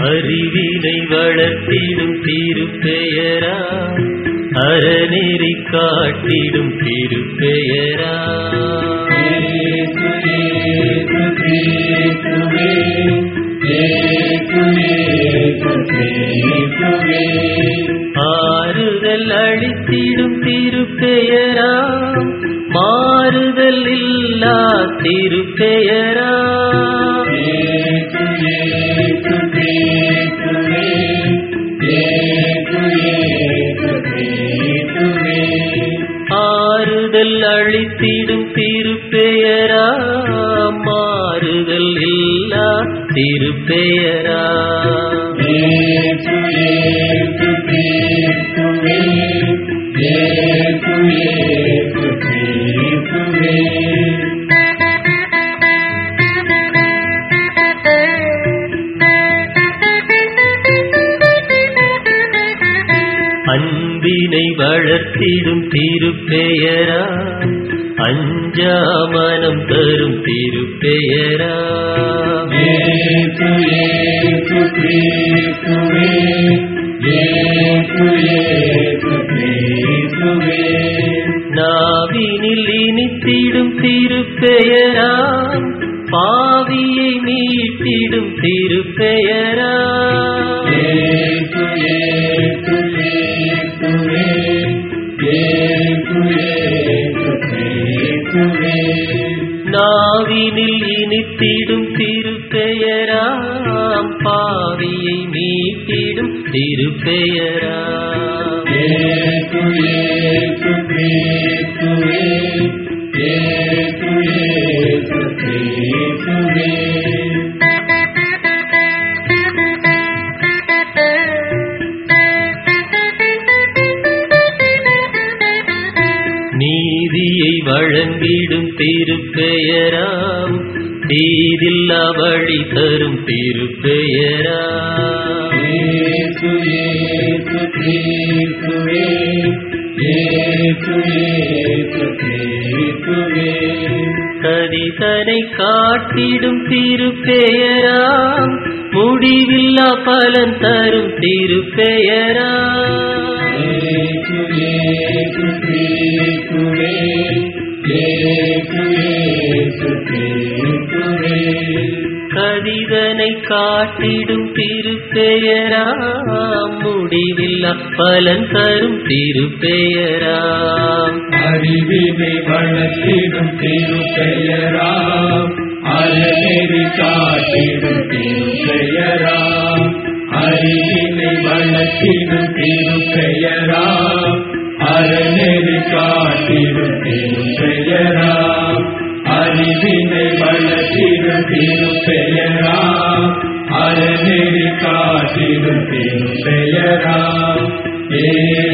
அறிவினை வளர்த்திடும் திருப்பெயரா அறநெறி காட்டிடும் திருப்பெயரா ஆறுதல் அளித்திடும் திருப்பெயரா மாறுதல் இல்லா திருப்பெயரா ஆறுதல் அளித்திடும் திருப்பெயரா மாறுதல் இல்லா திருப்பெயரா அன்பினை வளர்த்திடும் திருப்பெயரா அஞ்சாமனம் தரும் திருப்பெயரா நாவினில் இனித்திடும் திருப்பெயரா பாவியை மீட்டிடும் திருப்பெயரா நாவினில் இனித்திடும் திருப்பெயராம் பாவியை மீட்டிடும் திருப்பெயரா நீதியை வழங்கிடும் திருப்பெயராம் தீதில்லா வழி தரும் திருப்பெயரா கதிதனை காட்டிடும் திருப்பெயராம் முடிவில்லா பலன் தரும் திருப்பெயரா கதிதனை காட்டிடும் திருப்பெயரா முடிவில்லா பலன் தரும் திருப்பெயரா அறிவினை வளர்த்திடும் திருப்பெயராம் அறநெறி காட்டிடும் திருப்பெயராம் அறிவினை வளர்த்திடும் திருப்பெயராம் அறநெறி காட்டிடும் திருப்பெயராம் அறிவினை வளர்த்திடும் திருப்பெயராம் அறநெறி காட்டிடும் திருப்பெயராம் ஏ